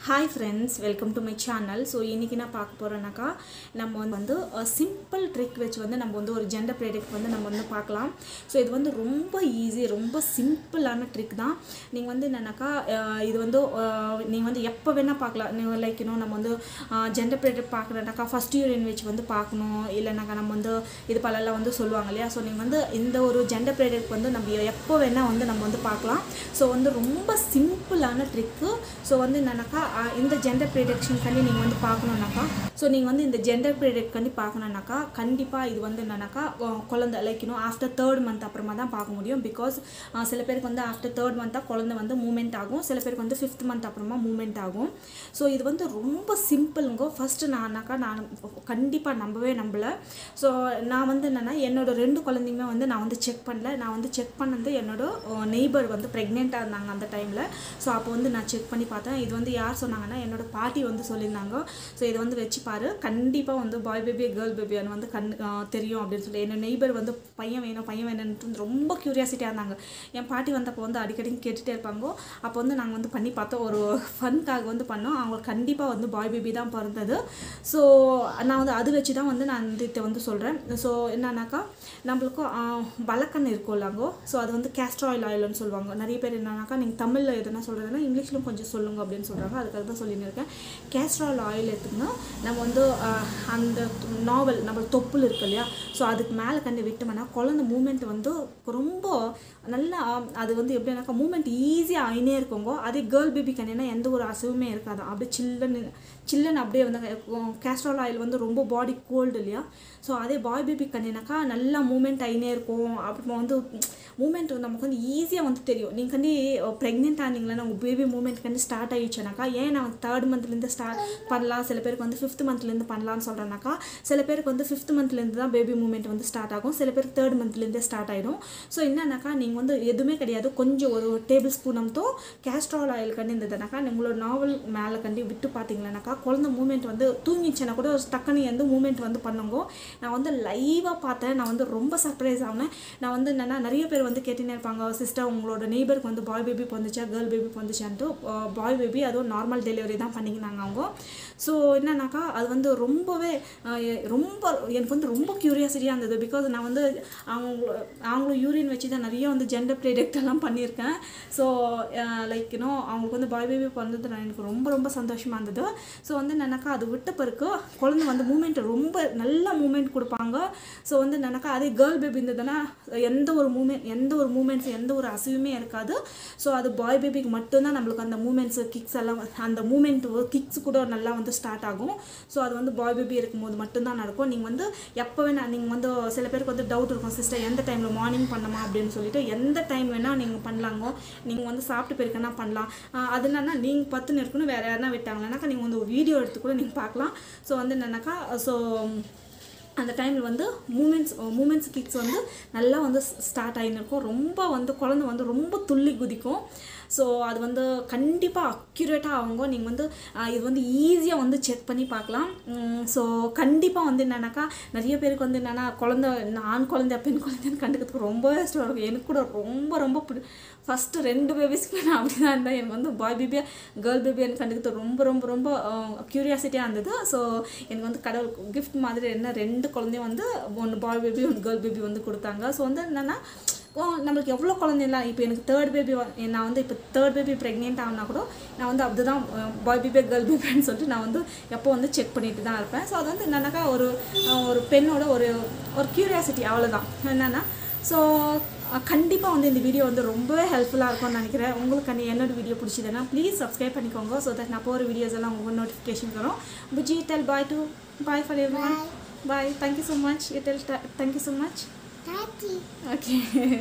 Hi friends welcome to my channel so இன்றைக்கி நான் பார்க்க போகிறேன்னாக்கா நம்ம வந்து சிம்பிள் ட்ரிக் வச்சு வந்து நம்ம வந்து ஒரு ஜெண்டர் ப்ராடக்ட் வந்து நம்ம வந்து பார்க்கலாம் ஸோ இது வந்து ரொம்ப ஈஸி ரொம்ப சிம்பிளான ட்ரிக் தான் நீங்கள் வந்து என்னன்னாக்கா அஹ், இது வந்து நீங்கள் வந்து எப்போ வேணால் பார்க்கலாம் நீங்கள் லைக் இன்னும் நம்ம வந்து ஜெண்டர் ப்ராடக்ட் பார்க்குறேன்னாக்கா ஃபஸ்ட் யூரின் வச்சு வந்து பார்க்கணும் இல்லைனாக்கா நம்ம வந்து இது பலலாம் வந்து சொல்லுவாங்க இல்லையா ஸோ நீங்கள் வந்து இந்த ஒரு ஜெண்டர் ப்ராடக்ட் வந்து நம்ம எப்போ வேணால் வந்து நம்ம வந்து பார்க்கலாம் ஸோ வந்து ரொம்ப சிம்பிளான ட்ரிக்கு ஸோ வந்து என்னன்னாக்கா அஹ், இந்த ஜெண்டர் ப்ரிடக்ஷனுக்காண்டி நீங்கள் வந்து பார்க்கணுன்னாக்கா ஸோ நீங்கள் வந்து இந்த ஜெண்டர் ப்ரிடக்ட்காண்டி பார்க்கணுன்னாக்கா கண்டிப்பாக இது வந்து என்னன்னாக்கா அஹ், குழந்தை லைக் இன்னும் ஆஃப்டர் தேர்ட் மந்த் அப்புறமா தான் பார்க்க முடியும் பிகாஸ் சில பேருக்கு வந்து ஆஃப்டர் தேர்ட் மந்த்தாக குழந்தை வந்து மூமெண்ட் ஆகும் சில பேருக்கு வந்து ஃபிஃப்த் மந்த் அப்புறமா மூமெண்ட் ஆகும் ஸோ இது வந்து ரொம்ப சிம்பிளுங்க ஃபஸ்ட்டு நான்னாக்கா நான் கண்டிப்பாக நம்பவே நம்பலை ஸோ நான் வந்து என்னென்னா என்னோட ரெண்டு குழந்தைங்க வந்து நான் வந்து செக் பண்ணல நான் வந்து செக் பண்ணது என்னோட நெய்பர் வந்து ப்ரெக்னெண்ட்டாக இருந்தாங்க அந்த டைமில் ஸோ அப்போ வந்து நான் செக் பண்ணி பார்த்தேன் இது வந்து யார் சொன்னாங்கன்னா என்னோட பாட்டி வந்து சொல்லியிருந்தாங்க ஸோ இதை வந்து வச்சு பாரு கண்டிப்பாக வந்து பாய் பேபி கேர்ள் பேபின்னு வந்து கண் ஆ, தெரியும் அப்படின்னு சொல்லி என்னோட நெய்பர் வந்து பையன் வேணும் பையன் வேணும்னு ரொம்ப க்யூரியாசிட்டியாக இருந்தாங்க என் பாட்டி வந்தப்போ வந்து அடிக்கடி கேட்டுகிட்டே இருப்பாங்க அப்போ வந்து நாங்கள் வந்து பண்ணி பார்த்தோம் ஒரு ஃபன்காக வந்து பண்ணோம் அவங்க கண்டிப்பாக வந்து பாய் பேபி தான் பிறந்தது ஸோ நான் வந்து அது வச்சு தான் வந்து நான் வந்து இதை வந்து சொல்கிறேன் ஸோ என்னன்னாக்கா நம்மளுக்கும் வழக்கண்ணு இருக்கும்லாங்கோ ஸோ அது வந்து கேஸ்ட்ர் ஆயில் ஆயில்னு சொல்லுவாங்க நிறைய பேர் என்னன்னாக்கா நீங்கள் தமிழில் எதுனா சொல்கிறதுனா இங்கிலீஷ்லையும் கொஞ்சம் சொல்லுங்க அப்படின்னு சொல்கிறாங்க அதுக்காக தான் சொல்லின்னு இருக்கேன் கேஸ்ட்ர் ஆயில் ஆயில் எடுத்துக்கணும் நம்ம வந்து ஆஹ், அந்த நாவல் நம்ம தொப்புள் இருக்கு இல்லையா ஸோ அதுக்கு மேலே கண்டு விட்டோம்னா குழந்தை மூமெண்ட் வந்து ரொம்ப நல்லா அது வந்து எப்படின்னாக்கா மூமெண்ட் ஈஸியாக ஆயினே இருக்குங்க அதே கேர்ள் பேபி கண்டினா எந்த ஒரு அசைவுமே இருக்காது அப்படியே சில்லுன்னு சில்லுன்னு அப்படியே வந்து கேஸ்ட்ரால் ஆயில் வந்து ரொம்ப பாடி கோல்டு இல்லையா ஸோ அதே பாய் பேபி கண்டினாக்கா நல்லா மூமெண்ட் ஆகினே இருக்கும் அப்புறமா வந்து மூமெண்ட் நமக்கு வந்து ஈஸியாக வந்து தெரியும் நீங்கள் கண்டி ப்ரெக்னென்ட் ஆனீங்களா உங்கள் பேபி மூமெண்ட் கண்டி ஸ்டார்ட் ஆகிடுச்சுனாக்கா ஏன் நான் தேர்ட் மந்த்லேருந்து ஸ்டார்ட் பண்ணலாம் சில பேருக்கு வந்து ஃபிஃப்த் மந்த்லேருந்து பண்ணலாம்னு சொல்கிறேன்னாக்கா சில பேருக்கு வந்து ஃபிஃப்த் மந்த்லேருந்து தான் பேபி மூமெண்ட் வந்து ஸ்டார்ட் ஆகும் சில பேருக்கு தேர்ட் மந்த்லேருந்தே ஸ்டார்ட் ஆகிடும் ஸோ என்னன்னாக்கா நீங்கள் வந்து எதுவுமே கிடையாது கொஞ்சம் ஒரு டேபிள் ஸ்பூன் அம்த்தோ கேஸ்ட்ரால் ஆயில் கண்டி இருந்ததுனாக்கா உங்களோட நாவல் மேலே கண்டி விட்டு பார்த்தீங்கன்னாக்கா குழந்தை மூமெண்ட் வந்து தூங்கிச்சுன்னா கூட டக்குன்னு எந்த மூமெண்ட் வந்து பண்ணுங்க நான் வந்து லைவாக பார்த்தேன் நான் வந்து ரொம்ப சர்ப்ரைஸ் ஆனேன் நான் வந்து என்னென்னா நிறைய பேர் வந்து கேட்டுனே இருப்பாங்க சிஸ்டர் உங்களோட நெய்பருக்கு வந்து பாய் பேபி வந்துச்சா கேர்ள் பேபி வந்துச்சான்ட்டு பாய் பேபி அதுவும் நார்மல் டெலிவரி தான் பண்ணிக்கினாங்க அவங்க ஸோ என்னன்னாக்கா அது வந்து ரொம்பவே அஹ், எ- ரொம்ப எனக்கு வந்து ரொம்ப க்யூரியாசிட்டியாக இருந்தது பிகாஸ் நான் வந்து அவங்க அவங்களும் யூரின் வச்சு தான் நிறைய வந்து ஜெண்டர் ப்ரேடக்ட் எல்லாம் பண்ணியிருக்கேன் ஸோ லைக் இன்னும் அவங்களுக்கு வந்து பாய் பேபி பிறந்தது நான் எனக்கு ரொம்ப ரொம்ப சந்தோஷமாக இருந்தது ஸோ வந்து என்னன்னாக்கா அது விட்ட பிறகு குழந்தை வந்து மூமெண்ட் ரொம்ப நல்ல மூமெண்ட் கொடுப்பாங்க ஸோ வந்து என்னன்னாக்கா அதே கேர்ள் பேபி இருந்ததுன்னா எந்த ஒரு மூமெண்ட் எந்த ஒரு மூமெண்ட்ஸ் எந்த ஒரு அசைவுமே இருக்காது ஸோ அது பாய் பேபிக்கு மட்டும்தான் நம்மளுக்கு அந்த மூமெண்ட்ஸ் கிக்ஸ் எல்லாம் அந்த மூமெண்ட் கிக்ஸ் கூட நல்லா வந்து ஸ்டார்ட் ஆகும் ஸோ அது வந்து பாய் பேபி இருக்கும்போது மட்டும்தான் நடக்கும் நீங்கள் வந்து எப்போ வேணால் நீங்கள் வந்து சில பேருக்கு வந்து டவுட் இருக்கும் சிஸ்டர் எந்த டைமில் மார்னிங் பண்ணணுமா அப்படின்னு சொல்லிட்டு எந்த டைம் வேணால் நீங்கள் பண்ணலாங்க நீங்கள் வந்து சாப்பிட்டு போயிருக்கனா பண்ணலாம் ஆஹ் அது என்னன்னா நீங்கள் பத்துன்னு இருக்கணும் வேறு யாருனா விட்டாங்கன்னாக்கா நீங்கள் வந்து ஒரு வீடியோ எடுத்து கூட நீங்கள் பார்க்கலாம் ஸோ வந்து என்னன்னாக்கா ஸோ அந்த டைமில் வந்து மூமெண்ட்ஸ் மூமெண்ட்ஸ் கிக்ஸ் வந்து நல்லா வந்து ஸ்டார்ட் ஆகின்னு இருக்கும் ரொம்ப வந்து குழந்தை வந்து ரொம்ப துள்ளி குதிக்கும் ஸோ அது வந்து கண்டிப்பாக அக்யூரேட்டாக ஆகுங்க நீங்கள் வந்து ஆஹ், இது வந்து ஈஸியாக வந்து செக் பண்ணி பார்க்கலாம் ஸோ கண்டிப்பாக வந்து என்னன்னாக்கா நிறைய பேருக்கு வந்து என்னென்னா குழந்தை ஆண் குழந்தை பெண் குழந்தைன்னு கண்டுக்கிறதுக்கு ரொம்பவே இஷ்டம் இருக்கும் எனக்கு கூட ரொம்ப ரொம்ப பிடி ஃபஸ்ட்டு ரெண்டு பேபிஸ்க்கு நான் அப்படி தான் இருந்தேன் எனக்கு வந்து பாய் பேபியாக கேர்ள் பேபியான்னு கண்டுக்கிறது ரொம்ப ரொம்ப ரொம்ப க்யூரியாசிட்டியாக இருந்தது ஸோ எனக்கு வந்து கடவுள் கிஃப்ட் மாதிரி என்ன ரெண்டு குழந்தையும் வந்து ஒன்று பாய் பேபி ஒன்று கேர்ள் பேபி வந்து கொடுத்தாங்க ஸோ வந்து என்னென்னா நம்மளுக்கு எவ்வளோ குழந்தைலாம் இப்போ எனக்கு தேர்ட் பேபி நான் வந்து இப்போ தேர்ட் பேபி ப்ரெக்னென்ட் ஆகுனா கூட நான் வந்து அப்படிதான் பாய் பேபி கேர்ள் பேபின்னு சொல்லிட்டு நான் வந்து எப்போ வந்து செக் பண்ணிட்டு தான் இருப்பேன் ஸோ அது வந்து என்னன்னாக்கா ஒரு அஹ், ஒரு பெண்ணோட ஒரு ஒரு க்யூரியாசிட்டி அவ்வளோதான் என்னென்னா ஸோ கண்டிப்பாக வந்து இந்த வீடியோ வந்து ரொம்பவே ஹெல்ப்ஃபுல்லாக இருக்கும்னு நினைக்கிறேன் உங்களுக்கு அந்த என்னோட வீடியோ பிடிச்சதுன்னா ப்ளீஸ் சப்ஸ்கிரைப் பண்ணிக்கோங்க ஸோ தட் நான் போகிற வீடியோஸ் எல்லாம் உங்களுக்கு நோட்டிஃபிகேஷன் வரும் புஜி tell bye to bye for everyone bye thank you so much you tell thank you so much Daddy. Okay